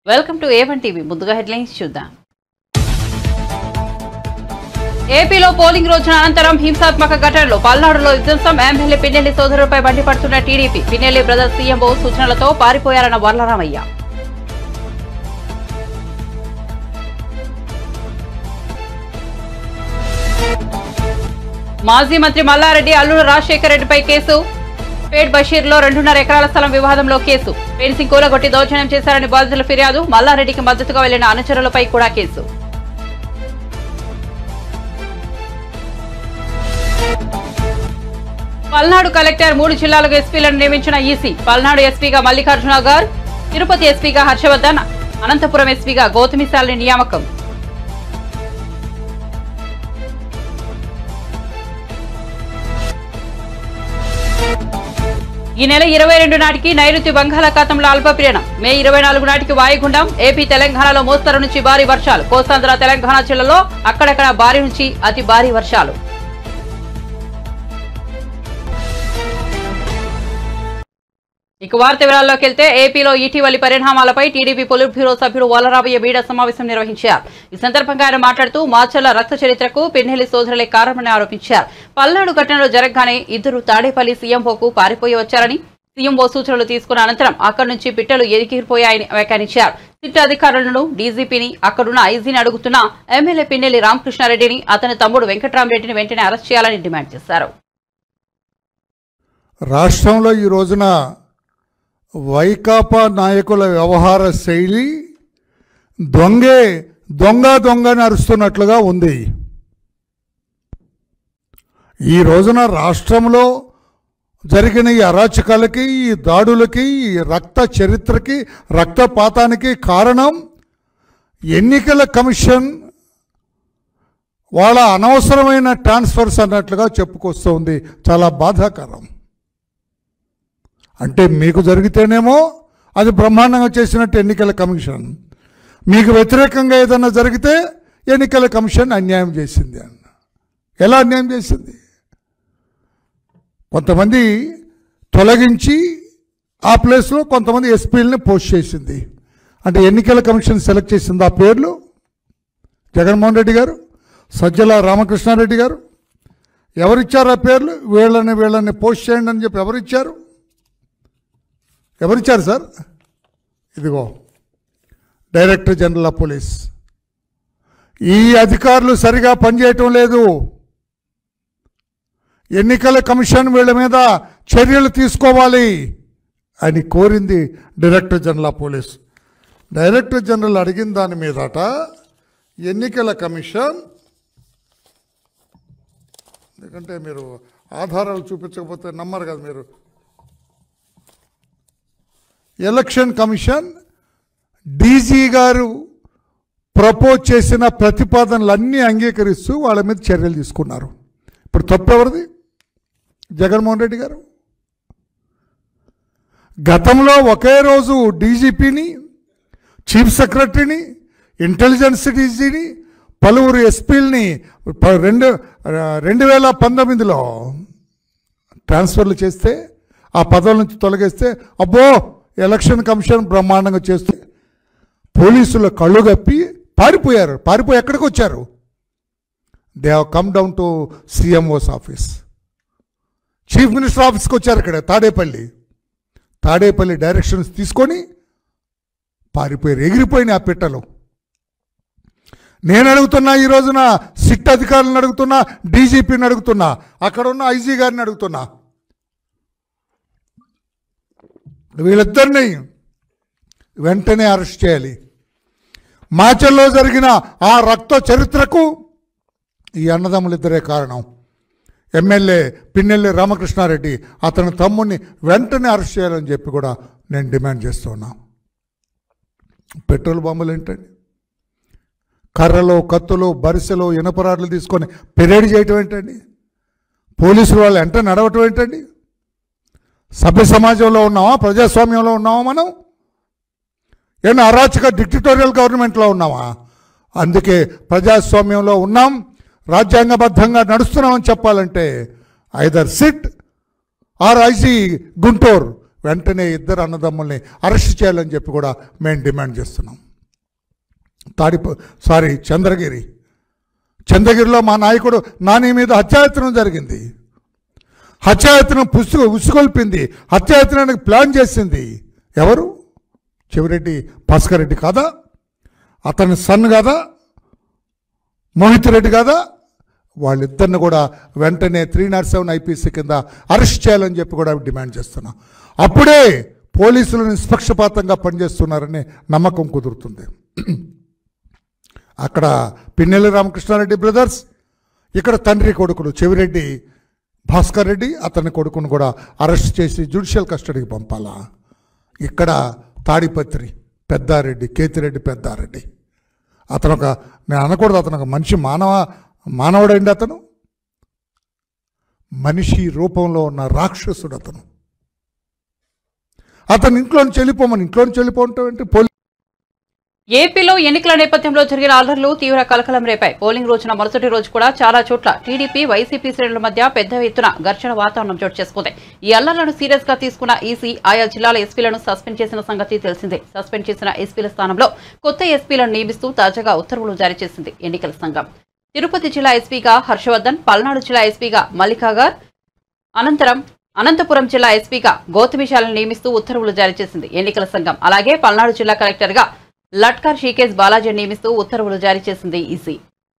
Welcome to A one TV ముందుగా headlines చూద్దాం ఏపీలో పోలింగ్ రోజున అనంతరం హింసాత్మక ఘటనలు పల్నాడులో విధ్వంసం ఎమ్మెల్యే పిన్నెల్లి సోదరులపై మండిపడుతున్న టీడీపీ పిన్నెల్లి బ్రదర్స్ సీఎంఓ సూచనలతో పారిపోయారన్న వర్లరామయ్య మాజీ మంత్రి మల్లారెడ్డి అల్లుడు రాజశేఖర రెడ్డిపై కేసు పేట్ బషీర్లో రెండున్నర ఎకరాల స్థలం వివాదంలో కేసు ఫెన్సింగ్ కూలగొట్టి దౌర్జన్యం చేశారని బాధితుల ఫిర్యాదు మల్లారెడ్డికి మద్దతుగా వెళ్లిన అనుచరులపై కూడా కేసు పల్నాడు కలెక్టర్ మూడు జిల్లాలకు ఎస్పీలను నియమించిన ఈసీ పల్నాడు ఎస్పీగా మల్లికార్జున గారు తిరుపతి ఎస్పీగా హర్షవర్ధన్ అనంతపురం ఎస్పీగా గౌతమిశాలిని నియామకం ఈ నెల ఇరవై రెండు నాటికి నైరుతి బంగాళాఖాతంలో అల్పపీడనం మే ఇరవై నాలుగు నాటికి వాయుగుండం ఏపీ తెలంగాణలో మోస్తరు నుంచి భారీ వర్షాలు కోస్తాంధ్ర తెలంగాణ జిల్లాలో అక్కడక్కడ భారీ నుంచి అతి భారీ వర్షాలు ఇక వార్త వివరాల్లోకి వెళ్తే ఏపీలో ఇటీవలి పరిణామాలపై టీడీపీ పొలిట్ బ్యూరో సభ్యులు వలరాబయ్య మీడియా సమావేశం నిర్వహించారు ఈ సందర్భంగా ఆయన మాట్లాడుతూ మాచర్ల రక్త చరిత్రకు పిన్నెల్లి సోదరులే కారణమని ఆరోపించారు పల్నాడు ఘటనలో జరగగానే ఇద్దరు తాడేపల్లి సీఎంఓకు పారిపోయి వచ్చారని సీఎంఓ సూచనలు తీసుకున్న అనంతరం అక్కడి నుంచి పిట్టలు ఎదిగిపోయాయని వ్యాఖ్యానించారు సిట్ అధికారులను డీజీపీని అక్కడున్న ఐజీని అడుగుతున్న ఎమ్మెల్యే పిన్నెల్లి రామకృష్ణారెడ్డిని అతని తమ్ముడు వెంకట్రామరెడ్డిని వెంటనే అరెస్ట్ చేయాలని డిమాండ్ చేశారు రాష్ట్రంలో ఈ రోజున వైకాపా నాయకుల వ్యవహార శైలి దొంగే దొంగ దొంగని అరుస్తున్నట్లుగా ఉంది ఈ రోజున రాష్ట్రంలో జరిగిన ఈ అరాచకాలకి ఈ దాడులకి ఈ రక్త చరిత్రకి రక్తపాతానికి కారణం ఎన్నికల కమిషన్ వాళ్ళ అనవసరమైన ట్రాన్స్ఫర్స్ అన్నట్లుగా చెప్పుకొస్తుంది చాలా బాధాకరం అంటే మీకు జరిగితేనేమో అది బ్రహ్మాండంగా చేసినట్టు ఎన్నికల కమిషన్ మీకు వ్యతిరేకంగా ఏదైనా జరిగితే ఎన్నికల కమిషన్ అన్యాయం చేసింది అన్న ఎలా అన్యాయం చేసింది కొంతమంది తొలగించి ఆ ప్లేస్లో కొంతమంది ఎస్పీలని పోస్ట్ చేసింది అంటే ఎన్నికల కమిషన్ సెలెక్ట్ చేసింది ఆ పేర్లు జగన్మోహన్ రెడ్డి గారు సజ్జల రామకృష్ణారెడ్డి గారు ఎవరిచ్చారు ఆ పేర్లు వీళ్ళని వీళ్ళని పోస్ట్ చేయండి అని చెప్పి ఎవరిచ్చారు ఎవరిచ్చారు సార్ ఇదిగో డైరెక్టర్ జనరల్ ఆఫ్ పోలీస్ ఈ అధికారులు సరిగా పనిచేయటం లేదు ఎన్నికల కమిషన్ వీళ్ళ మీద చర్యలు తీసుకోవాలి అని కోరింది director general of police director general అడిగిన దాని మీదట ఎన్నికల కమిషన్ ఎందుకంటే మీరు ఆధారాలు చూపించకపోతే నమ్మరు కదా మీరు election commission DG garu propose చేసిన ప్రతిపాదనలన్నీ అంగీకరిస్తూ వాళ్ళ మీద చర్యలు తీసుకున్నారు ఇప్పుడు తప్పు ఎవరిది జగన్మోహన్ రెడ్డి గారు గతంలో ఒకే రోజు డీజీపీని చీఫ్ సెక్రటరీని ఇంటెలిజెన్స్ డీజీని పలువురు ఎస్పీలని ప- రెండు రెండు వేల పంతొమ్మిదిలో ట్రాన్స్ఫర్లు చేస్తే ఆ పదవుల నుంచి తొలగిస్తే అబ్బో ఎలక్షన్ కమిషన్ బ్రహ్మాండంగా చేస్తే పోలీసుల కళ్ళు కప్పి పారిపోయారు పారిపోయి ఎక్కడికి వచ్చారు they have come down to CMO's office chief minister ఆఫీస్కి వచ్చారు ఇక్కడ తాడేపల్లి తాడేపల్లి డైరెక్షన్స్ తీసుకొని పారిపోయారు ఎగిరిపోయినాయి ఆ పిట్టలు నేను అడుగుతున్నా ఈ రోజున సిట్ అధికారులను అడుగుతున్నా డీజీపీని అడుగుతున్నా అక్కడ ఉన్న ఐజీ గారిని అడుగుతున్నా వీళ్ళిద్దరిని వెంటనే అరెస్ట్ చేయాలి మాచల్లో జరిగిన ఆ రక్త చరిత్రకు ఈ అన్నదమ్ములిద్దరే కారణం ఎమ్మెల్యే పిన్నెల్లి రామకృష్ణారెడ్డి అతని తమ్ముడిని వెంటనే అరెస్ట్ చేయాలని చెప్పి కూడా నేను డిమాండ్ చేస్తున్నా పెట్రోల్ బాంబులు ఏంటండి కర్రలు కత్తులు బరిసెలు ఇనపరాడ్లు తీసుకొని పెరేడ్ చేయటం ఏంటండి పోలీసులు వాళ్ళు వెంట నడవటం ఏంటండి సభ్య సమాజంలో ఉన్నామా ప్రజాస్వామ్యంలో ఉన్నామా మనం ఏమన్నా అరాచక డిక్టటోరియల్ గవర్నమెంట్లో ఉన్నామా అందుకే ప్రజాస్వామ్యంలో ఉన్నాం రాజ్యాంగబద్ధంగా నడుస్తున్నామని చెప్పాలంటే either SIT or IC Guntur వెంటనే ఇద్దరు అన్నదమ్ముల్ని అరెస్ట్ చేయాలని చెప్పి కూడా మేము డిమాండ్ చేస్తున్నాం తాడిప సారీ చంద్రగిరి చంద్రగిరిలో మా నాయకుడు నాని మీద హత్యాయత్నం జరిగింది హత్యాయత్నం పుస్తక ఉసుకొల్పింది హత్యాయత్నానికి ప్లాన్ చేసింది ఎవరు చెవిరెడ్డి భాస్కర్ రెడ్డి కాదా అతని సన్ కాదా మోహిత్ రెడ్డి కాదా వాళ్ళిద్దరిని కూడా వెంటనే త్రీ నాట్ సెవెన్ ఐపీసీ కింద అరెస్ట్ చేయాలని చెప్పి కూడా డిమాండ్ చేస్తున్నాం అప్పుడే పోలీసులు నిష్పక్షపాతంగా పనిచేస్తున్నారనే నమ్మకం కుదురుతుంది అక్కడ పిన్నెల్లి రామకృష్ణారెడ్డి బ్రదర్స్ ఇక్కడ తండ్రి కొడుకులు చెవిరెడ్డి భాస్కర్ రెడ్డి అతని కొడుకును కూడా అరెస్ట్ చేసి జ్యుడిషియల్ కస్టడీకి పంపాలా ఇక్కడ తాడిపత్రి పెద్దారెడ్డి కేతిరెడ్డి పెద్దారెడ్డి అతను ఒక నేను అనకూడదు అతను ఒక మనిషి మానవ మానవుడండి అతను మనిషి రూపంలో ఉన్న రాక్షసుడు అతను అతను ఇంట్లోని చెల్లిపోమని ఇంట్లోని చెల్లిపోవటం పోలీసు ఏపీలో ఎన్నికల నేపథ్యంలో జరిగిన అల్లర్లు తీవ్ర కలకలం రేపాయి పోలింగ్ రోజున మరుసటి రోజు కూడా చాలా చోట్ల టీడీపీ వైసీపీ శ్రేణుల మధ్య పెద్ద ఎత్తున ఘర్షణ వాతావరణం చోటు చేసుకుంది ఈ అల్లర్లను సీరియస్ గా తీసుకున్న ఈసీ ఆయా జిల్లాల ఎస్పీలను సస్పెండ్ చేసిన సంగతి తెలిసిందే సస్పెండ్ చేసిన ఎస్పీల స్థానంలో కొత్త ఎస్పీలను నియమిస్తూ తాజాగా ఉత్తర్వులు జారీ చేసింది ఎన్నికల సంఘం తిరుపతి జిల్లా ఎస్పీగా హర్షవర్ధన్ పల్నాడు జిల్లా ఎస్పీగా మల్లికాగర్ అనంతరం అనంతపురం జిల్లా ఎస్పీగా గౌతమిశాలను నియమిస్తూ ఉత్తర్వులు జారీ చేసింది ఎన్నికల సంఘం అలాగే పల్నాడు జిల్లా కలెక్టర్గా లట్కర్ షీకేజ్ బాలాజీ నియమిస్తూ ఉత్తర్వులు జారీ చేసింది ఈసీ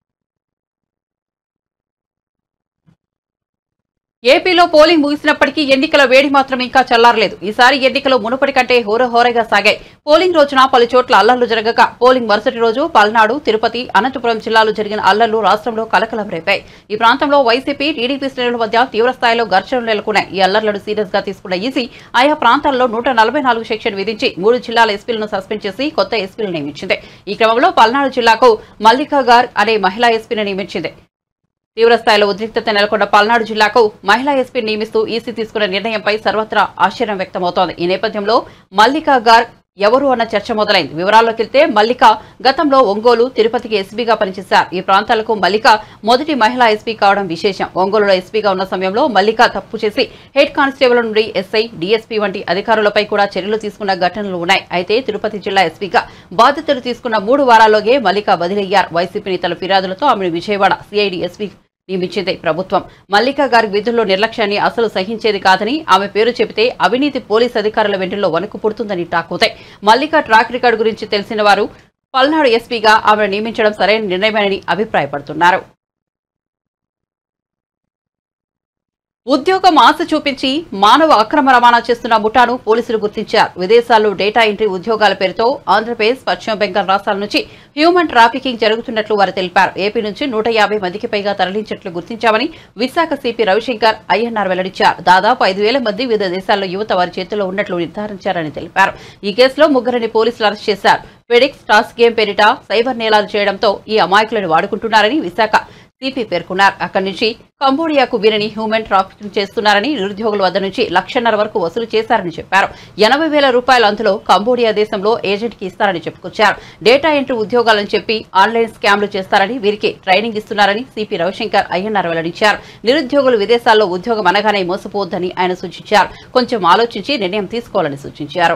ఏపీలో పోలింగ్ ముగిసినప్పటికీ ఎన్నికల వేడి మాత్రం ఇంకా చల్లారలేదు ఈసారి ఎన్నికలు మునుపటి కంటే హోరహోరగా సాగాయి పోలింగ్ రోజున పలు చోట్ల అల్లర్లు జరగక పోలింగ్ మరుసటి రోజు పల్నాడు తిరుపతి అనంతపురం జిల్లాలో జరిగిన అల్లర్లు రాష్ట్రంలో కలకలం రేపాయి ఈ ప్రాంతంలో వైసీపీ టీడీపీ శ్రేణుల మధ్య తీవ్ర స్థాయిలో ఘర్షణలు నెలకొన్నాయి ఈ అల్లర్లను సీరియస్ గా తీసుకున్న ఈసీ ఆయా ప్రాంతాల్లో నూట నలభై నాలుగు సెక్షన్ విధించి మూడు జిల్లాల ఎస్పీలను సస్పెండ్ చేసి కొత్త ఎస్పీలు నియమించింది ఈ క్రమంలో పల్నాడు జిల్లాకు మల్లికా గార్ అనే మహిళా ఎస్పీని నియమించింది తీవ్రస్థాయిలో ఉద్రిక్తత నెలకొన్న పల్నాడు జిల్లాకు మహిళా ఎస్పీ నియమిస్తూ ఈసీ తీసుకున్న నిర్ణయంపై సర్వత్రా ఆశ్చర్యం వ్యక్తమవుతోంది ఈ నేపథ్యంలో మల్లికా గార్ ఎవరు అన్న చర్చ మొదలైంది వివరాల్లోకి వెళ్తే మల్లిక గతంలో ఒంగోలు తిరుపతికి ఎస్పీగా పనిచేశారు ఈ ప్రాంతాలకు మల్లిక మొదటి మహిళా ఎస్పీ కావడం విశేషం ఒంగోలులో ఎస్పీగా ఉన్న సమయంలో మల్లిక తప్పు చేసి హెడ్ కానిస్టేబుల్ నుండి ఎస్ఐ డీఎస్పీ వంటి అధికారులపై కూడా చర్యలు తీసుకున్న ఘటనలు ఉన్నాయి అయితే తిరుపతి జిల్లా ఎస్పీగా బాధ్యతలు తీసుకున్న మూడు వారాల్లోగే మల్లిక బదిలయ్యారు వైసీపీ నేతల ఫిర్యాదులతో ఆమెను విజయవాడ సిఐడి ఎస్పీ నియమించింది ప్రభుత్వం మల్లికా గారి విధుల్లో నిర్లక్ష్యాన్ని అసలు సహించేది కాదని ఆమె పేరు చెబితే అవినీతి పోలీస్ అధికారుల వెంటలో వణుకు పుడుతుందని టాకుతాయి మల్లికా ట్రాక్ రికార్డు గురించి తెలిసిన వారు పల్నాడు ఎస్పీగా ఆమెను నియమించడం సరైన నిర్ణయమని అభిప్రాయపడుతున్నారు ఉద్యోగం ఆశ చూపించి మానవ అక్రమ రవాణా చేస్తున్న ముఠాను పోలీసులు గుర్తించారు విదేశాల్లో డేటా ఎంట్రీ ఉద్యోగాల పేరుతో ఆంధ్రప్రదేశ్ పశ్చిమ బెంగాల్ రాష్ట్రాల నుంచి హ్యూమన్ ట్రాఫికింగ్ జరుగుతున్నట్లు వారు తెలిపారు ఏపీ నుంచి నూట యాభై మందికి పైగా తరలించినట్లు గుర్తించామని విశాఖ సిపి రవిశంకర్ ఐఎన్ఆర్ వెల్లడించారు దాదాపు ఐదు వేల మంది వివిధ దేశాల్లో యువత వారి చేతుల్లో ఉన్నట్లు నిర్ధారించారని తెలిపారు ఈ కేసులో ముగ్గురిని పోలీసులు అరెస్ట్ చేశారు ఫెడిక్స్ టాస్ గేమ్ పేరిట సైబర్ నేరాలు చేయడంతో ఈ అమాయకులను వాడుకుంటున్నారని విశాఖ సిపి పేర్కొన్నారు అక్కడి నుంచి కంబోడియాకు వీరిని హ్యూమన్ ట్రాఫికింగ్ చేస్తున్నారని నిరుద్యోగుల వద్ద నుంచి లక్షన్నర వరకు వసూలు చేశారని చెప్పారు ఎనభై వేల రూపాయలు అందులో కంబోడియా దేశంలో ఏజెంట్ కి ఇస్తారని చెప్పుకొచ్చారు డేటా ఎంట్రీ ఉద్యోగాలని చెప్పి ఆన్లైన్ స్కామ్లు చేస్తారని వీరికి ట్రైనింగ్ ఇస్తున్నారని సిపి రవిశంకర్ అయ్యన్నారు వెల్లడించారు నిరుద్యోగులు విదేశాల్లో ఉద్యోగం అనగానే మోసపోవద్దని ఆయన సూచించారు కొంచెం ఆలోచించి నిర్ణయం తీసుకోవాలని సూచించారు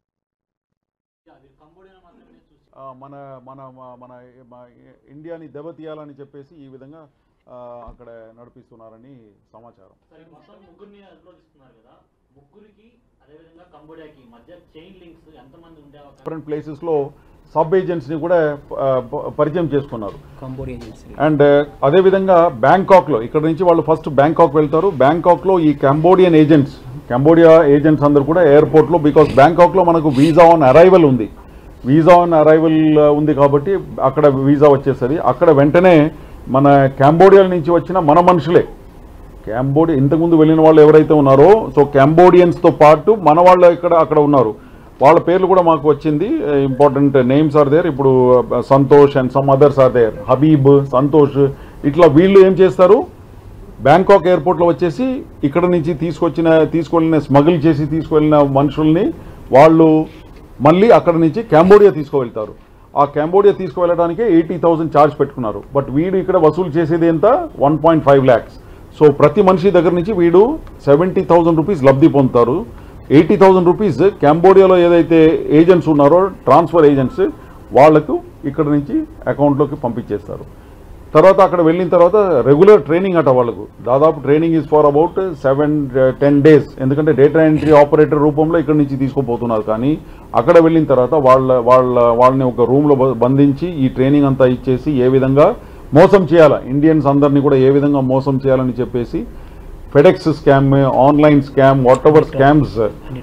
ఆ, మన మన మన- మన మన ఇండియాని దెబ్బతీయాలని చెప్పేసి ఈ విధంగా ఆ, అక్కడ నడిపిస్తున్నారని సమాచారం సరే మొత్తం ముగ్గురిని అదుపులో తీసుకున్నారు కదా ముగ్గురికి అదేవిధంగా కంబోడియాకి మధ్య చైన్ లింక్స్ ఎంతమంది ఉండే అవకాశం డిఫరెంట్ ప్లేసెస్లో సబ్ ఏజెంట్స్ని కూడా ఆ, ప- పరిచయం చేసుకున్నారు కంబోడియా ఏజెన్సీ అండ్ అదేవిధంగా బ్యాంకాక్లో ఇక్కడ నుంచి వాళ్ళు ఫస్ట్ బ్యాంకాక్ వెళ్తారు బ్యాంకాక్లో ఈ కంబోడియన్ ఏజెంట్స్ కంబోడియా ఏజెంట్స్ అందరూ కూడా ఎయిర్పోర్ట్లో బికాస్ బ్యాంకాక్లో మనకు వీసా ఆన్ అరైవల్ ఉంది వీసా ఆన్ అరైవల్ ఉంది కాబట్టి అక్కడ వీసా వచ్చేస్తుంది అక్కడ వెంటనే మన కంబోడియా నుంచి వచ్చిన మన మనుషులే కంబోడియా ఇంతకుముందు వెళ్ళిన వాళ్ళు ఎవరైతే ఉన్నారో సో కంబోడియన్స్తో పాటు మన వాళ్ళు ఇక్కడ అక్కడ ఉన్నారు వాళ్ళ పేర్లు కూడా మాకు వచ్చింది ఇంపార్టెంట్ నేమ్స్ ఆర్ దేర్ ఇప్పుడు uh, Santosh and some others are there Habib Santosh ఇట్లా వీళ్ళు ఏం చేస్తారు బ్యాంకాక్ ఎయిర్పోర్ట్లో వచ్చేసి ఇక్కడ నుంచి తీసుకొచ్చిన తీసుకెళ్ళిన స్మగుల్ చేసి తీసుకువెళ్ళిన మనుషుల్ని వాళ్ళు మళ్ళీ అక్కడ నుంచి కంబోడియా తీసుకువెళ్తారు ఆ కంబోడియా తీసుకువెళ్ళడానికి ఎయిటీ థౌసండ్ ఛార్జ్ పెట్టుకున్నారు బట్ వీడు ఇక్కడ వసూలు చేసేది ఎంత one point five lakhs so ప్రతి మనిషి దగ్గర నుంచి వీడు సెవెంటీ థౌసండ్ రూపీస్ లబ్ధి పొందుతారు ఎయిటీ థౌజండ్ రూపీస్ కంబోడియాలో ఏదైతే ఏజెంట్స్ ఉన్నారో ట్రాన్స్ఫర్ ఏజెంట్స్ వాళ్లకు ఇక్కడ నుంచి అకౌంట్లోకి పంపించేస్తారు తర్వాత అక్కడ వెళ్ళిన తర్వాత రెగ్యులర్ ట్రైనింగ్ అట వాళ్ళకు దాదాపు training is for about seven ten days ఎందుకంటే డేటా ఎంట్రీ ఆపరేటర్ రూపంలో ఇక్కడ నుంచి తీసుకుపోతున్నారు కానీ అక్కడ వెళ్ళిన తర్వాత వాళ్ళ వాళ్ళ వాళ్ళని ఒక రూమ్లో బంధించి ఈ ట్రైనింగ్ అంతా ఇచ్చేసి ఏ విధంగా మోసం చేయాలా ఇండియన్స్ అందరినీ కూడా ఏ విధంగా మోసం చేయాలని చెప్పేసి FedEx scam online scam whatever scams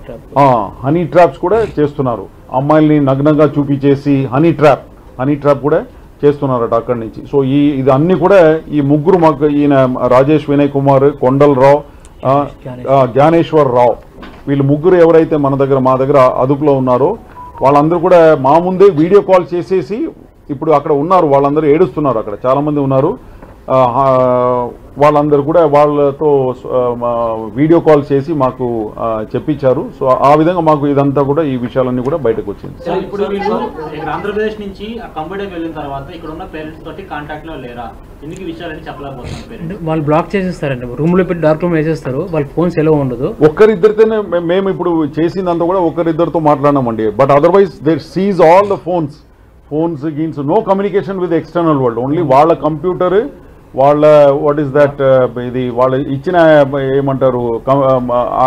honey traps కూడా చేస్తున్నారు అమ్మాయిల్ని నగ్నంగా చూపించేసి హనీ ట్రాప్ హనీ ట్రాప్ కూడా చేస్తున్నారట అక్కడి నుంచి సో ఈ ఇది అన్ని కూడా ఈ ముగ్గురు మాకు ఈయన రాజేష్ వినయ్ కుమార్ కొండలరావు ఆ, ఆ, జ్ఞానేశ్వర్ రావు వీళ్ళు ముగ్గురు ఎవరైతే మన దగ్గర మా దగ్గర అదుపులో ఉన్నారో వాళ్ళందరూ కూడా మా ముందే వీడియో కాల్ చేసేసి ఇప్పుడు అక్కడ ఉన్నారు వాళ్ళందరూ ఏడుస్తున్నారు అక్కడ చాలా మంది ఉన్నారు ఆ, ఆ, వాళ్ళందరూ కూడా వాళ్ళతో ఆ, మా వీడియో కాల్ చేసి మాకు ఆ, చెప్పించారు సో ఆ విధంగా మాకు ఇదంతా కూడా ఈ విషయాలన్నీ కూడా బయటకు వచ్చింది సార్ ఇప్పుడు వీళ్ళు ఇక్కడ ఆంధ్రప్రదేశ్ నుంచి ఆ కంప్యూటర్కి వెళ్ళిన తర్వాత ఇక్కడ ఉన్న పేరెంట్స్ తోటి కాంటాక్ట్ లో లేరా ఎందుకు ఈ విషయాలని చెప్పలేకపోతున్నారు అంటే పేరెంట్స్ వాళ్ళు బ్లాక్ చేసేస్తారండి రూమ్ లో పెట్టి డార్క్ రూమ్ వేసేస్తారు వాళ్ళ ఫోన్స్ ఎలా ఉండదు ఒక్కరిద్దరితోనే మే- మేము ఇప్పుడు చేసిందంతా కూడా ఒకరిద్దరితో మాట్లాడినామండి but otherwise they seize all the phones phones గీన్స్ no communication with external world only వాళ్ళ కంప్యూటర్ వాళ్ళ వాట్ ఈస్ దట్ ఇది వాళ్ళు ఇచ్చిన ఏమంటారు కం- ఆ,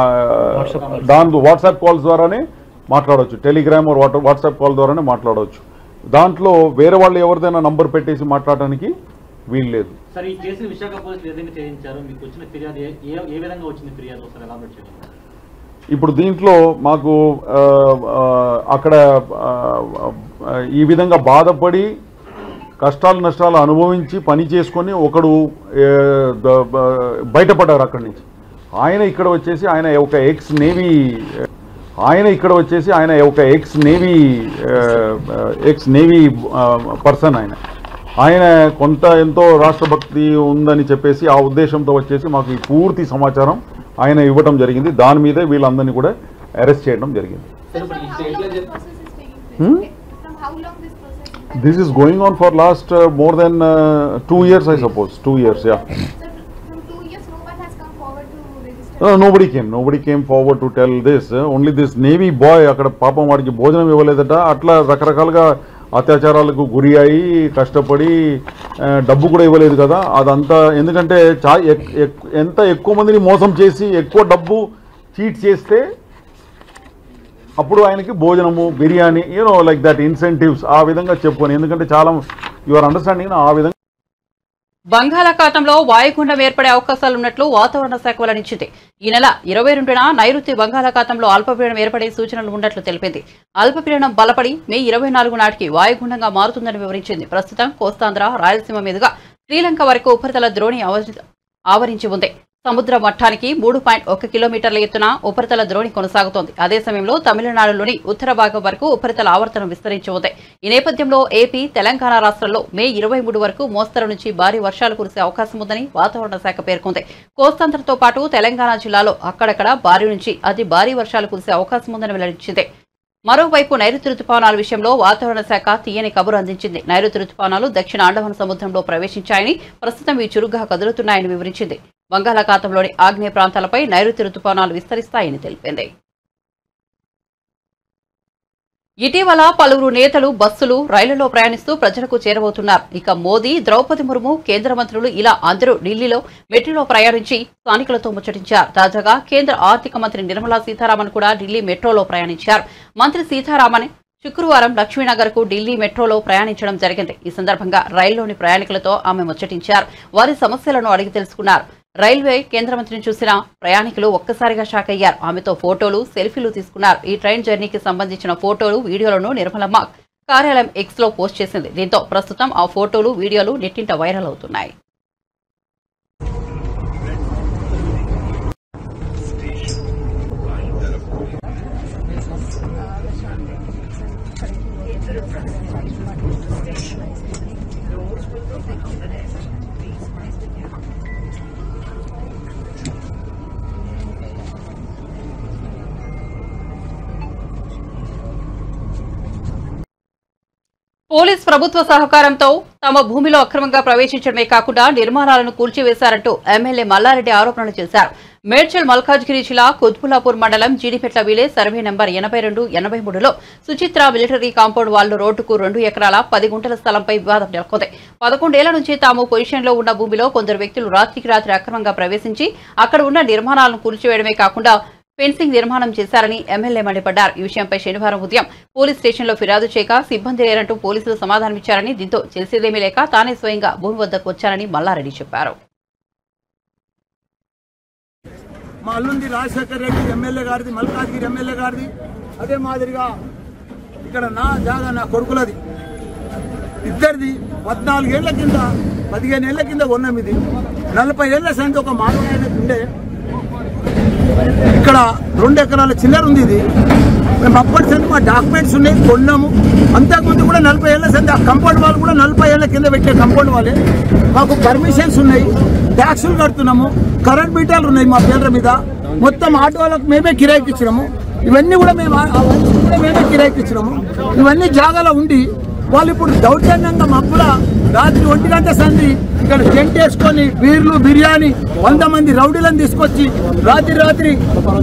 దాని వాట్సాప్ కాల్స్ ద్వారానే మాట్లాడవచ్చు టెలిగ్రామ్ వాట్ వాట్సాప్ కాల్ ద్వారానే మాట్లాడవచ్చు దాంట్లో వేరే వాళ్ళు ఎవరిదైనా నంబర్ పెట్టేసి మాట్లాడడానికి వీలు లేదు సార్ ఈ కేసుని విశాఖ పోలీసులు ఏ విధంగా చేయించారు మీకు వచ్చిన ఫిర్యాదు ఏ ఏ- ఏ విధంగా వచ్చింది ఫిర్యాదు ఒకసారి ఎలాబరేట్ చేయండి ఇప్పుడు దీంట్లో మాకు ఆ, ఆ, అక్కడ ఆ, ఆ, ఈ విధంగా బాధపడి కష్టాలు నష్టాలు అనుభవించి పని చేసుకొని ఒకడు ఏ, ద- బ- బయటపడ్డారు అక్కడి నుంచి ఆయన ఇక్కడ వచ్చేసి ఆయన ఒక ఎక్స్ నేవీ ఆయన ఇక్కడ వచ్చేసి ఆయన ఒక ex navy ex navy person ఆయన ఆయన కొంత ఎంతో రాష్ట్రభక్తి ఉందని చెప్పేసి ఆ ఉద్దేశంతో వచ్చేసి మాకు ఈ పూర్తి సమాచారం ఆయన ఇవ్వటం జరిగింది దాని మీదే వీళ్ళందరినీ కూడా అరెస్ట్ చేయడం జరిగింది Sir, from how long this process is taking place? Hmm? Okay. From how long this process in fact, this is going on for last more than two years I suppose two years yeah Sir, from two years, no one has come forward to register. Nobody came nobody came forward to tell this only this navy boy అక్కడ పాపం వాడికి భోజనం ఇవ్వలేదట అట్లా రకరకాలుగా అత్యాచారాలకు గురి అయి కష్టపడి ఆ, డబ్బు కూడా ఇవ్వలేదు కదా అదంతా ఎందుకంటే చా ఎక్- ఎక్- ఎంత ఎక్కువ మందిని మోసం చేసి ఎక్కువ డబ్బు చీట్ చేస్తే అప్పుడు ఆయనకి భోజనము biryani you know like that incentives ఆ విధంగా చెప్పుకొని ఎందుకంటే చాలా యువర్ అండర్స్టాండింగ్ ఆ విధంగా బంగాళాఖాతంలో వాయుగుండం ఏర్పడే అవకాశాలున్నట్లు వాతావరణ శాఖ వెల్లడించింది ఈ నెల ఇరవై రెండున నైరుతి బంగాళాఖాతంలో అల్పపీడనం ఏర్పడే సూచనలు ఉన్నట్లు తెలిపింది అల్పపీడనం బలపడి మే ఇరవై నాలుగు నాటికి వాయుగుండంగా మారుతుందని వివరించింది ప్రస్తుతం కోస్తాంధ్ర రాయలసీమ మీదుగా శ్రీలంక వరకు ఉపరితల ద్రోణి ఆవరి- ఆవరించి ఉంది సముద్ర మట్టానికి మూడు పాయింట్ ఒక కిలోమీటర్ల ఎత్తున ఉపరితల ద్రోణి కొనసాగుతోంది అదే సమయంలో తమిళనాడులోని ఉత్తర భాగం వరకు ఉపరితల ఆవర్తనం విస్తరించి ఉంది ఈ నేపథ్యంలో ఏపీ తెలంగాణ రాష్ట్రాల్లో మే ఇరవై మూడు వరకు మోస్తరు నుంచి భారీ వర్షాలు కురిసే అవకాశం ఉందని వాతావరణ శాఖ పేర్కొంది కోస్తాంధ్రతో పాటు తెలంగాణ జిల్లాలో అక్కడక్కడ భారీ నుంచి అతి భారీ వర్షాలు కురిసే అవకాశం ఉందని వెల్లడించింది మరోవైపు నైరుతి రుతుపవనాల విషయంలో వాతావరణ శాఖ తీయని కబురు అందించింది నైరుతి రుతుపవనాలు దక్షిణ అండమాన్ సముద్రంలో ప్రవేశించాయని ప్రస్తుతం ఇవి చురుగ్గా కదులుతున్నాయని వివరించింది బంగాళాఖాతంలోని ఆగ్నేయ ప్రాంతాలపై నైరుతి రుతుపవనాలు విస్తరిస్తాయని తెలిపింది ఇటీవల పలువురు నేతలు బస్సులు రైళ్లలో ప్రయాణిస్తూ ప్రజలకు చేరబోతున్నారు ఇక మోదీ ద్రౌపది ముర్ము కేంద్ర మంత్రులు ఇలా అందరూ ఢిల్లీలో మెట్రోలో ప్రయాణించి స్థానికులతో ముచ్చటించారు తాజాగా కేంద్ర ఆర్థిక మంత్రి నిర్మలా సీతారామన్ కూడా ఢిల్లీ మెట్రోలో ప్రయాణించారు మంత్రి సీతారామన్ శుక్రవారం లక్ష్మీనగర్ కు ఢిల్లీ మెట్రోలో ప్రయాణించడం జరిగింది ఈ సందర్భంగా రైల్లోని ప్రయాణికులతో ఆమె ముచ్చటించారు వారి సమస్యలను అడిగి తెలుసుకున్నారు రైల్వే కేంద్ర మంత్రిని చూసిన ప్రయాణికులు ఒక్కసారిగా షాక్ అయ్యారు ఆమెతో ఫోటోలు సెల్ఫీలు తీసుకున్నారు ఈ ట్రైన్ జర్నీకి సంబంధించిన ఫోటోలు వీడియోలను నిర్మలమ్మ కార్యాలయం ఎక్స్ లో పోస్ట్ చేసింది దీంతో ప్రస్తుతం ఆ ఫోటోలు వీడియోలు నెట్టింట వైరల్ అవుతున్నాయి పోలీస్ ప్రభుత్వ సహకారంతో తమ భూమిలో అక్రమంగా ప్రవేశించడమే కాకుండా నిర్మాణాలను కూల్చివేశారంటూ ఎమ్మెల్యే మల్లారెడ్డి ఆరోపణలు చేశారు మేడ్చల్ మల్కాజ్గిరి జిల్లా కుత్బులాపూర్ మండలం జీడిపెట్ల విలేజ్ సర్వే నంబర్ ఎనభై రెండు ఎనభై మూడులో సుచిత్ర మిలిటరీ కాంపౌండ్ వాల్ రోడ్డుకు రెండు ఎకరాల పది గుంటల స్థలంపై వివాదం నెలకొంది పదకొండేళ్ల నుంచి తాము పొజిషన్లో ఉన్న భూమిలో కొందరు వ్యక్తులు రాత్రికి రాత్రి అక్రమంగా ప్రవేశించి అక్కడ ఉన్న నిర్మాణాలను కూల్చివేయడమే కాకుండా ఫెన్సింగ్ నిర్మాణం చేశారని ఎమ్మెల్యే మండిపడ్డారు ఈ విషయంపై శనివారం ఉదయం పోలీస్ స్టేషన్లో ఫిర్యాదు చేయక సిబ్బంది లేరంటూ పోలీసులు సమాధానమిచ్చారని దీంతో చేసేదేమీ లేక తానే స్వయంగా భూమి వద్దకు వచ్చారని మల్లారెడ్డి చెప్పారు మా అల్లుంది రాజశేఖర రెడ్డి ఎమ్మెల్యే గారిది మల్కాజ్గిరి ఎమ్మెల్యే గారిది అదే మాదిరిగా ఇక్కడ నా జాగా నా కొడుకులది ఇద్దరిది పద్నాలుగేళ్ల కింద పదిహేను ఏళ్ల కింద కొన్నాం ఇది నలభై ఏళ్ల సంతి ఒక మానవ ఉండే ఇక్కడ రెండు ఎకరాల చిల్లర ఉంది ఇది మేము అప్పటి సంది మా డాక్యుమెంట్స్ ఉన్నాయి కొన్నాము అంతకుముందు కూడా నలభై ఏళ్ల సంది ఆ కంపౌండ్ వాళ్ళు కూడా నలభై ఏళ్ల కింద పెట్టే కంపౌండ్ వాళ్ళే మాకు పర్మిషన్స్ ఉన్నాయి ట్యాక్సులు కడుతున్నాము కరెంట్ మీటర్లు ఉన్నాయి మా పేర్ల మీద మొత్తం ఆటో వాళ్ళకి మేమే కిరాయికి ఇచ్చినాము ఇవన్నీ కూడా మేము ఆ- అవన్నీ కూడా మేమే కిరాయికి ఇచ్చినాము ఇవన్నీ జాగాలో ఉండి వాళ్ళు ఇప్పుడు దౌర్జన్యంగా మబ్బుల రాత్రి ఒంటి గంట సంధి ఇక్కడ టెంట్ వేసుకొని బీర్లు బిర్యానీ వంద మంది రౌడీలను తీసుకొచ్చి రాత్రి రాత్రి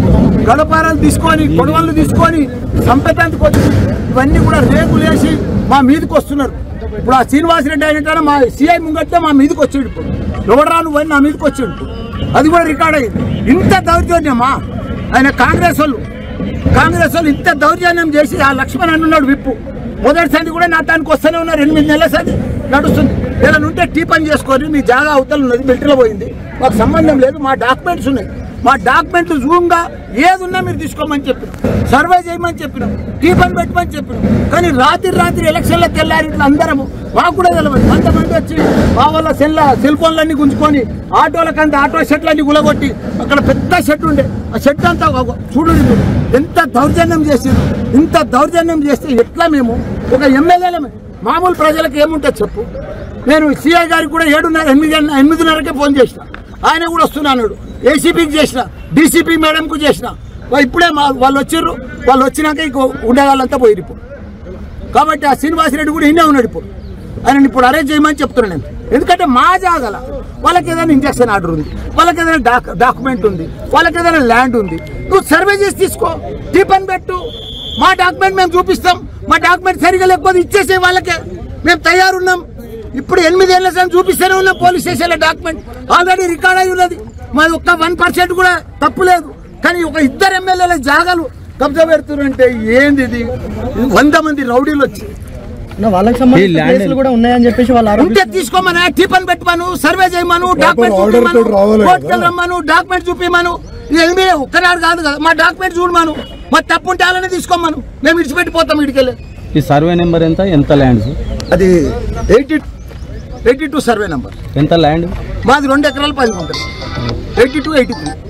గడపారాలు తీసుకొని కొడవళ్ళు తీసుకొని సంపేతానికి వచ్చి ఇవన్నీ కూడా రేకులు వేసి మా మీదకి వస్తున్నారు ఇప్పుడు ఆ శ్రీనివాసరెడ్డి అయినట్టు మా సిఐ ముంగట్టే మా మీదకి వచ్చాడు ఇప్పుడు ఎవడరాను పోయి నా మీదకి వచ్చాడు ఇప్పుడు అది కూడా రికార్డ్ అయింది ఇంత దౌర్జన్యమా ఆయన కాంగ్రెస్ వాళ్ళు కాంగ్రెస్ వాళ్ళు ఇంత దౌర్జన్యం చేసి ఆ లక్ష్మణ్ అన్నాడు విప్పు మొదటి సంది కూడా నా దానికి వస్తూనే ఉన్నారు ఎనిమిది నెలల సంది నడుస్తుంది ఏదైనా ఉంటే టీ పని చేసుకొని మీ జాగా అవతల ఉన్నది మిలిటరీలో పోయింది మాకు సంబంధం లేదు మా డాక్యుమెంట్స్ ఉన్నాయి మా డాక్యుమెంట్లు జూమ్గా ఏది ఉన్నా మీరు తీసుకోమని చెప్పిన సర్వే చేయమని చెప్పినాం టీ పని పెట్టమని చెప్పినాం కానీ రాత్రి రాత్రి ఎలక్షన్లో తెల్లారి ఇట్లా అందరము మాకు కూడా తెలియదు కొంతమంది వచ్చి మా వల్ల సెల్ సెల్ ఫోన్లన్నీ గుంజుకొని ఆటోలకంత ఆటో షెట్లన్నీ గులగొట్టి అక్కడ పెద్ద షెట్ ఉండే ఆ షెట్ అంతా ఒక- చూడు మీరు ఎంత దౌర్జన్యం చేసింది ఇంత దౌర్జన్యం చేస్తే ఎట్లా మేము ఒక ఎమ్మెల్యేలమే మామూలు ప్రజలకు ఏముంటుంది చెప్పు నేను సిఐ గారికి కూడా ఏడున్నర ఎనిమిది ఎనిమిదిన్నరకే ఫోన్ చేసిన ఆయన కూడా వస్తున్నాడు ఏసీపీకి చేసిన డీసీపీ మేడంకు చేసిన వా- ఇప్పుడే మా వాళ్ళు వచ్చిర్రు వాళ్ళు వచ్చినాక ఇంకో ఉండేవాళ్ళంతా పోయిరు ఇప్పుడు కాబట్టి ఆ శ్రీనివాసరెడ్డి కూడా ఇన్నే ఉన్నాడు ఇప్పుడు ఆయన ఇప్పుడు అరేంజ్ చేయమని చెప్తున్నాను నేను ఎందుకంటే మా జాగల వాళ్ళకి ఏదైనా ఇంజక్షన్ ఆర్డర్ ఉంది వాళ్ళకి ఏదైనా డాక్ డాక్యుమెంట్ ఉంది వాళ్ళకి ఏదైనా ల్యాండ్ ఉంది నువ్వు సర్వే చేసి తీసుకో టీపన్ పెట్టు మా డాక్యుమెంట్ మేము చూపిస్తాం మా డాక్యుమెంట్ సరిగా లేకపోతే ఇచ్చేసే వాళ్ళకే మేము తయారున్నాం ఇప్పుడు ఎనిమిది ఏళ్ళ సార్ చూపిస్తూనే ఉన్నాం పోలీస్ స్టేషన్లో డాక్యుమెంట్ ఆల్రెడీ రికార్డ్ అయి ఉన్నది మాది ఒక్క వన్ పర్సెంట్ కూడా తప్పు లేదు కానీ ఒక ఇద్దరు ఎమ్మెల్యేల జాగాలు కబ్జా పెడుతున్నారంటే ఏంది ఇది ఇది వంద మంది రౌడీలు వచ్చి వాళ్ళకి సంబంధించిన కేసులు కూడా ఉన్నాయని చెప్పేసి వాళ్ళు ఉంటే ఆరోపిస్తున్నారు తీసుకోమను టీపన్ పెట్టమను సర్వే చేయమను డాక్యుమెంట్ order చూపిమను తోటి రావాలి కదా. కోర్టుకు రమ్మను డాక్యుమెంట్ చూపిమను ఇది ఎనిమిది ఒక్కనాడు కాదు కదా మా డాక్యుమెంట్ చూడమను మా తప్పు ఉంటే అలానే తీసుకోమను మేము ఇడిచిపెట్టిపోతాం ఇడికెళ్ళి ఈ సర్వే నెంబర్ ఎంత ఎంత ల్యాండ్స్ అది eighty eighty two survey number ఎంత ల్యాండ్ మాది రెండు ఎకరాలు పది ఉంటుంది ఎయిటీ టూ ఎయిటీ త్రీ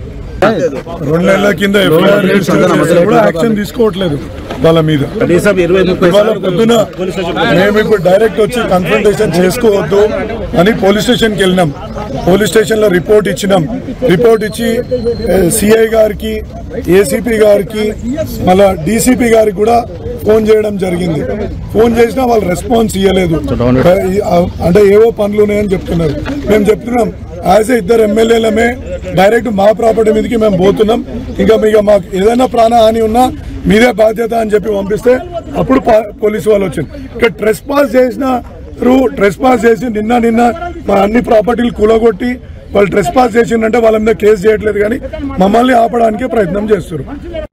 రెండు నెలల కింద FIR రిజిస్టర్ చేస్తే కూడా యాక్షన్ తీసుకోవట్లేదు వాళ్ళ మీద ఇవాళ పొద్దున మేము ఇప్పుడు డైరెక్ట్ వచ్చి కన్ఫrontation చేసుకోవద్దు అని పోలీస్ స్టేషన్కి వెళ్ళినాం పోలీస్ స్టేషన్ లో రిపోర్ట్ ఇచ్చినాం రిపోర్ట్ ఇచ్చి సిఐ గారికి ఏసీపీ గారికి మళ్ళా డీసీపీ గారికి కూడా ఫోన్ చేయడం జరిగింది ఫోన్ చేసినా వాళ్ళు రెస్పాన్స్ ఇవ్వలేదు అంటే ఏవో పనులు ఉన్నాయని చెప్తున్నారు మేము చెప్తున్నాం యాజ్ ఏ ఇద్దరు ఎమ్మెల్యేలమే డైరెక్ట్ మా ప్రాపర్టీ మీదకి మేము పోతున్నాం ఇంకా మీకు మాకు ఏదైనా ప్రాణహాని ఉన్నా మీదే బాధ్యత అని చెప్పి పంపిస్తే అప్పుడు పా- పోలీసు వాళ్ళు వచ్చింది ఇక్కడ ట్రెస్ పాస్ చేసిన ట్రెస్ పాస్ చేసి నిన్న నిన్న మా అన్ని ప్రాపర్టీలు కూలగొట్టి వాళ్ళు ట్రెస్ పాస్ చేసిందంటే వాళ్ళ మీద కేసు చేయట్లేదు కానీ మమ్మల్ని ఆపడానికి ప్రయత్నం చేస్తారు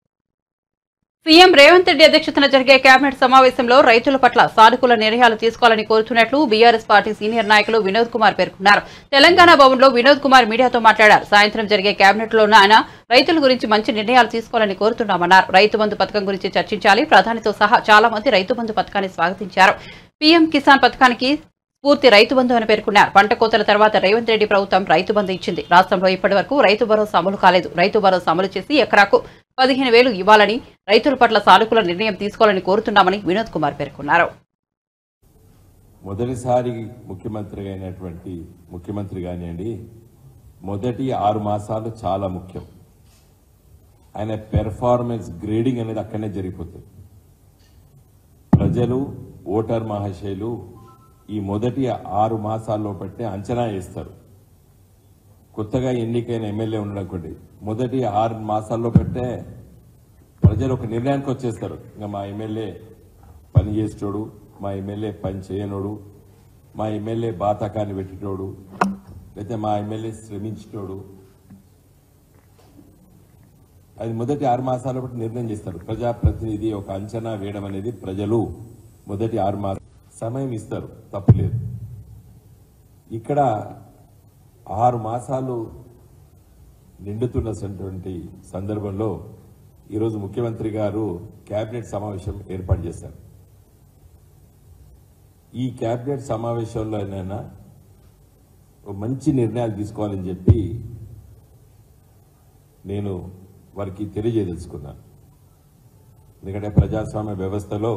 సీఎం రేవంత్ రెడ్డి అధ్యక్షతన జరిగే కేబినెట్ సమావేశంలో రైతుల పట్ల సానుకూల నిర్ణయాలు తీసుకోవాలని కోరుతున్నట్లు బీఆర్ఎస్ పార్టీ సీనియర్ నాయకులు వినోద్ కుమార్ పేర్కొన్నారు తెలంగాణ భవన్లో వినోద్ కుమార్ మీడియాతో మాట్లాడారు సాయంత్రం జరిగే కేబినెట్ లో ఆయన రైతుల గురించి మంచి నిర్ణయాలు తీసుకోవాలని కోరుతున్నామన్నారు రైతు బంధు పథకం గురించి చర్చించాలి ప్రధానితో సహా చాలా మంది రైతు బంధు పథకాన్ని స్వాగతించారు పీఎం కిసాన్ పథకానికి పూర్తి రైతు బంధు అని పేర్కొన్నారు పంట కోతల తర్వాత రేవంత్ రెడ్డి ప్రభుత్వం రైతు బంధు ఇచ్చింది రాష్ట్రంలో ఇప్పటి వరకు రైతు భరోసా అమలు కాలేదు రైతు భరోసా అమలు చేసి ఎకరాకు పదిహేను వేలు ఇవ్వాలని రైతుల పట్ల సానుకూల నిర్ణయం తీసుకోవాలని కోరుతున్నామని వినోద్ కుమార్ పేర్కొన్నారు మొదటిసారి ముఖ్యమంత్రిగా అయినటువంటి ముఖ్యమంత్రి కానివ్వండి మొదటి ఆరు మాసాలు చాలా ముఖ్యం ఆయన పెర్ఫార్మెన్స్ గ్రేడింగ్ అనేది అక్కడనే జరిగిపోతుంది ప్రజలు ఓటర్ మహాశయులు ఈ మొదటి ఆరు మాసాల్లో బట్టే అంచనా వేస్తారు కొత్తగా ఎన్నికైన ఎమ్మెల్యే ఉండనుకోండి మొదటి ఆరు మాసాల్లో పెట్టే ప్రజలు ఒక నిర్ణయానికి వచ్చేస్తారు ఇంకా మా ఎమ్మెల్యే పని చేసేటోడు మా ఎమ్మెల్యే పని చేయనోడు మా ఎమ్మెల్యే బాతకాన్ని పెట్టేటోడు లేకపోతే మా ఎమ్మెల్యే శ్రమించేటోడు అది మొదటి ఆరు మాసాల బట్టి నిర్ణయం చేస్తారు ప్రజాప్రతినిధి ఒక అంచనా వేయడం అనేది ప్రజలు మొదటి ఆరు మాసాలు సమయం ఇస్తారు తప్పులేదు ఇక్కడ ఆరు మాసాలు నిండుతున్నటువంటి సందర్భంలో ఈరోజు ముఖ్యమంత్రి గారు కేబినెట్ సమావేశం ఏర్పాటు చేశారు ఈ కేబినెట్ సమావేశంలోనైనా ఒక మంచి నిర్ణయాలు తీసుకోవాలని చెప్పి నేను వారికి తెలియజేదలుచుకున్నాను ఎందుకంటే ప్రజాస్వామ్య వ్యవస్థలో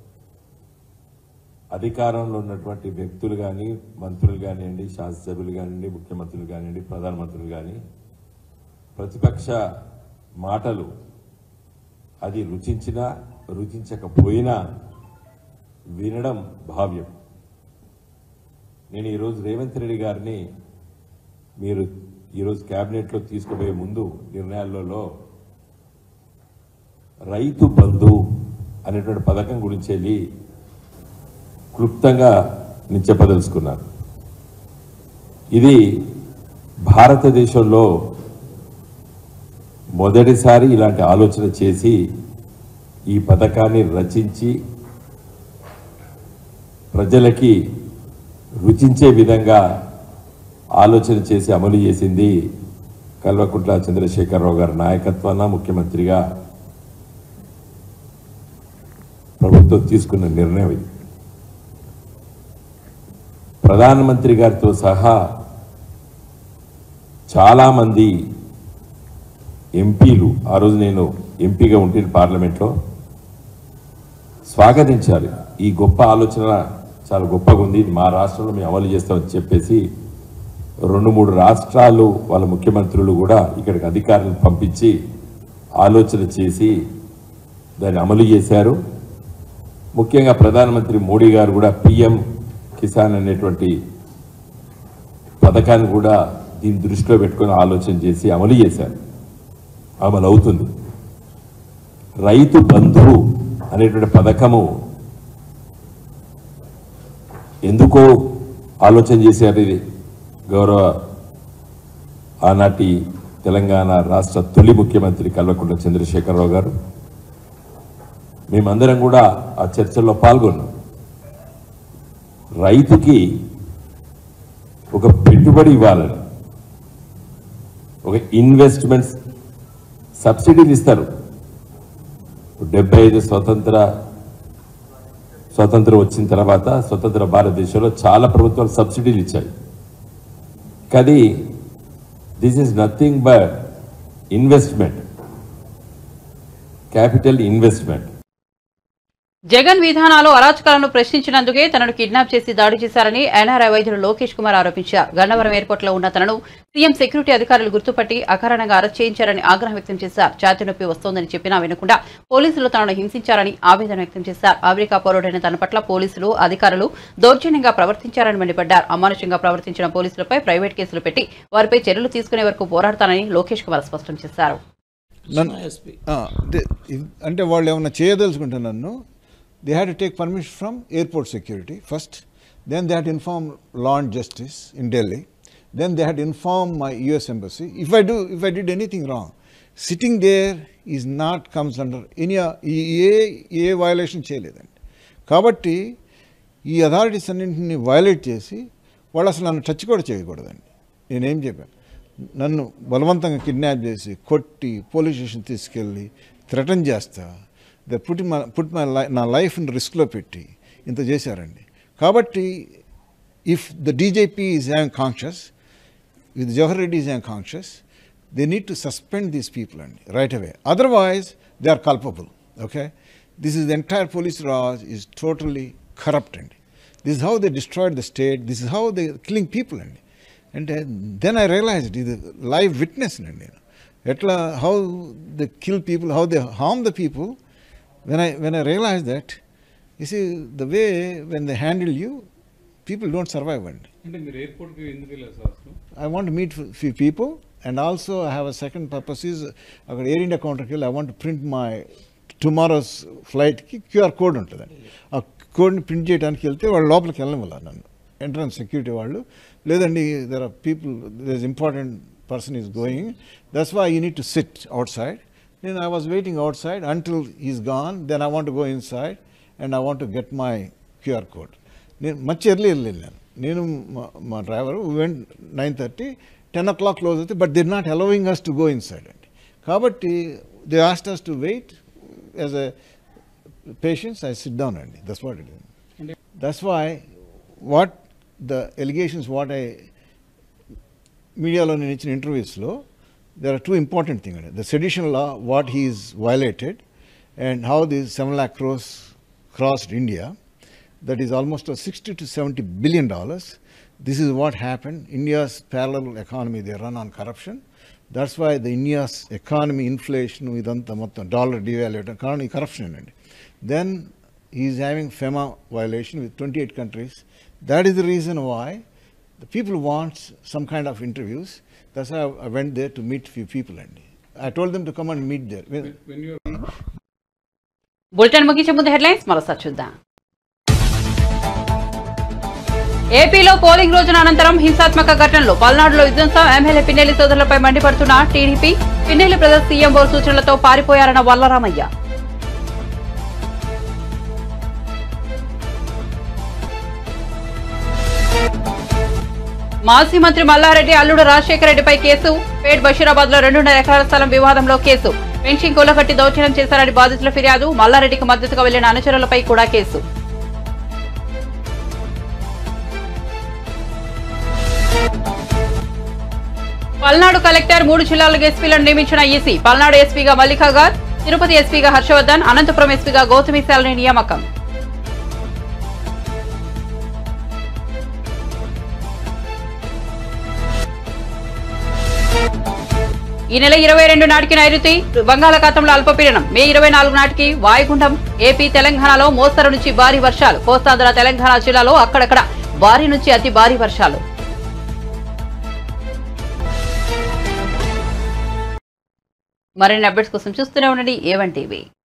అధికారంలో ఉన్నటువంటి వ్యక్తులు కానీ మంత్రులు కానివ్వండి శాసనసభ్యులు కానివ్వండి ముఖ్యమంత్రులు కానివ్వండి ప్రధానమంత్రులు కానీ ప్రతిపక్ష మాటలు అది రుచించినా రుచించకపోయినా వినడం భావ్యం నేను ఈరోజు రేవంత్ రెడ్డి గారిని మీరు ఈరోజు క్యాబినెట్లో తీసుకుపోయే ముందు నిర్ణయాలలో రైతు బంధు అనేటువంటి పథకం గురించి వెళ్ళి క్లుప్తంగా నేను చెప్పదలుచుకున్నాను ఇది భారతదేశంలో మొదటిసారి ఇలాంటి ఆలోచన చేసి ఈ పథకాన్ని రచించి ప్రజలకి రుచించే విధంగా ఆలోచన చేసి అమలు చేసింది కల్వకుంట్ల చంద్రశేఖరరావు గారి నాయకత్వాన ముఖ్యమంత్రిగా ప్రభుత్వం తీసుకున్న నిర్ణయం ఇది ప్రధానమంత్రి గారితో సహా చాలామంది ఎంపీలు ఆ రోజు నేను ఎంపీగా ఉంటే పార్లమెంట్లో స్వాగతించాలి ఈ గొప్ప ఆలోచన చాలా గొప్పగా ఉంది ఇది మా రాష్ట్రంలో మేము అమలు చేస్తామని చెప్పేసి రెండు మూడు రాష్ట్రాలు వాళ్ళ ముఖ్యమంత్రులు కూడా ఇక్కడికి అధికారులను పంపించి ఆలోచన చేసి దాన్ని అమలు చేశారు ముఖ్యంగా ప్రధానమంత్రి మోడీ గారు కూడా పిఎం కిసాన్ అనేటువంటి పథకాన్ని కూడా దీన్ని దృష్టిలో పెట్టుకొని ఆలోచన చేసి అమలు చేశారు అమలు అవుతుంది రైతు బంధువు అనేటువంటి పథకము ఎందుకో ఆలోచన చేశారు ఇది గౌరవ ఆనాటి తెలంగాణ రాష్ట్ర తొలి ముఖ్యమంత్రి కల్వకుంట్ల చంద్రశేఖరరావు గారు మేమందరం కూడా ఆ చర్చల్లో పాల్గొన్నాం రైతుకి ఒక పెట్టుబడి ఇవ్వాలని ఒక ఇన్వెస్ట్మెంట్స్ సబ్సిడీలు ఇస్తారు డెబ్బై ఐదు స్వతంత్ర స్వతంత్రం వచ్చిన తర్వాత స్వతంత్ర భారతదేశంలో చాలా ప్రభుత్వాలు సబ్సిడీలు ఇచ్చాయి కానీ this is nothing but investment capital investment Jagan విధానాలు అరాచకాలను ప్రశ్నించినందుకే తనను కిడ్నాప్ చేసి దాడి చేశారని ఎన్ఆర్ఐ వైద్యుడు లోకేష్ కుమార్ ఆరోపించారు గన్నవరం ఎయిర్పోర్ట్ లో ఉన్న తనను సీఎం సెక్యూరిటీ అధికారులు గుర్తుపట్టి అకారణంగా అరెస్ట్ చేయించారని ఆగ్రహం వ్యక్తం చేశారు ఛాతీ నొప్పి వస్తోందని చెప్పినా వినకుండా పోలీసులు తనను హింసించారని ఆవేదన వ్యక్తం చేశారు అమెరికా పౌరుడైన తన పట్ల పోలీసులు అధికారులు దౌర్జన్యంగా ప్రవర్తించారని మండిపడ్డారు అమానుషంగా ప్రవర్తించిన పోలీసులపై ప్రైవేట్ కేసులు పెట్టి వారిపై చర్యలు తీసుకునే వరకు పోరాడతానని లోకేష్ కుమార్ స్పష్టం చేశారు నన్ను ఆ, దే- ఇ- అంటే వాళ్ళు ఏమన్నా చేయదలుచుకుంటే నన్ను they had to take permission from airport security first then they had inform law and justice in Delhi then they had inform my US embassy if I do if I did anything wrong sitting there is not comes under any a a violation చేయలేదండి కాబట్టి ఈ authorities అన్నింటిని violate చేసి వాళ్ళు అసలు నన్ను touch కూడా చేయకూడదండి నేనేం చెప్పాను నన్ను బలవంతంగా కిడ్నాప్ చేసి కొట్టి పోలీస్ స్టేషన్ తీసుకెళ్ళి థ్రెటన్ చేస్తా the put my put my lie నా లైఫ్ని రిస్క్లో పెట్టి ఇంత చేశారండి కాబట్టి if the DGP is hang conscious with Jawahar Reddy is unconscious, they need to suspend these people and right away. Otherwise, they are culpable. Okay, this is the entire police Raj is totally corrupt and this is how they destroyed the state. This is how they are killing people and and uh, then I realized ఇది live witness and you know, ఎట్లా how they kill people, how they harm the people. When I when I realized that, you see the way when they handle you, people don't survive and అంటే మీరు ఎయిర్పోర్ట్కి ఎందుకు వెళ్ళారు sir అసలు I want to meet f- few people and also I have a second purpose is అక్కడ Air India కౌంటర్కి వెళ్ళి I want print my tomorrow's ఫ్లైట్కి క్యూఆర్ కోడ్ ఉంటుందండి ఆ కోడ్ని ప్రింట్ చేయడానికి వెళ్తే వాళ్ళు లోపలికి వెళ్ళనివ్వాలి నన్ను ఎంట్రన్స్ సెక్యూరిటీ వాళ్ళు లేదండి there are people there is important person is going that's why you need to sit outside నేను I was waiting outside until is gone then I want go inside and I want get my QR code నేను much early వెళ్ళాను నేను మా- మా driver went nine thirty ten o'clock close అవుతుంది but they're not allowing us to go inside అండి కాబట్టి they asked us to wait as a patients I sit down అండి that's what it that's why what the allegations what I మీడియాలో నేను ఇచ్చిన ఇంటర్వ్యూస్లో there are two important things. The sedition law, what he is violated, and how these 7 lakh crores crossed India, that is almost a 60 to 70 billion dollars. This is what happened. India's parallel economy, they run on corruption. That's why the India's economy, inflation, ఇదంతా మొత్తం dollar డివాల్యూట్ కారణం ఈ corruption అండి then is having FEMA violation with 28 countries. That is the reason why the people want some kind of interviews. That's why I went there to meet few people. And I told them to come and meet there. When- when you bulletin ముగించే ముందు headlines మరోసారి చూద్దాం ఏపీలో polling రోజున అనంతరం హింసాత్మక ఘటనలు పల్నాడులో విధ్వంసం ఎమ్మెల్యే పిన్నెల్లి సోదరులపై మండిపడుతున్న టీడీపీ పిన్నెల్లి ప్రజల సీఎం బోర్ సూచనలతో పారిపోయారన్న వల్లరామయ్య మాజీ మంత్రి మల్లారెడ్డి అల్లుడు రాజశేఖర రెడ్డిపై కేసు పేట్ బషీరాబాద్ లో రెండున్నర ఎకరాల స్థలం వివాదంలో కేసు పెన్షన్ కూలగట్టి దౌర్జన్యం చేశారని బాధితుల ఫిర్యాదు మల్లారెడ్డికి మద్దతుగా వెళ్లిన అనుచరులపై కూడా కేసు పల్నాడు కలెక్టర్ మూడు జిల్లాలకు ఎస్పీలను నియమించిన ఈసీ పల్నాడు ఎస్పీగా మల్లికా గార్ తిరుపతి ఎస్పీగా హర్షవర్ధన్ అనంతపురం ఎస్పీగా గౌతమి శాలని నియామకం ఈ నెల ఇరవై రెండు నాటికి నైరుతి బంగాళాఖాతంలో అల్పపీడనం మే ఇరవై నాలుగు నాటికి వాయుగుండం ఏపీ తెలంగాణలో మోస్తరు నుంచి భారీ వర్షాలు కోస్తాంధ్ర తెలంగాణ జిల్లాలో అక్కడక్కడ భారీ నుంచి అతి భారీ వర్షాలు మరిన్ని అప్డేట్స్ కోసం చూస్తూనే ఉండండి ఏవన్ టీవీ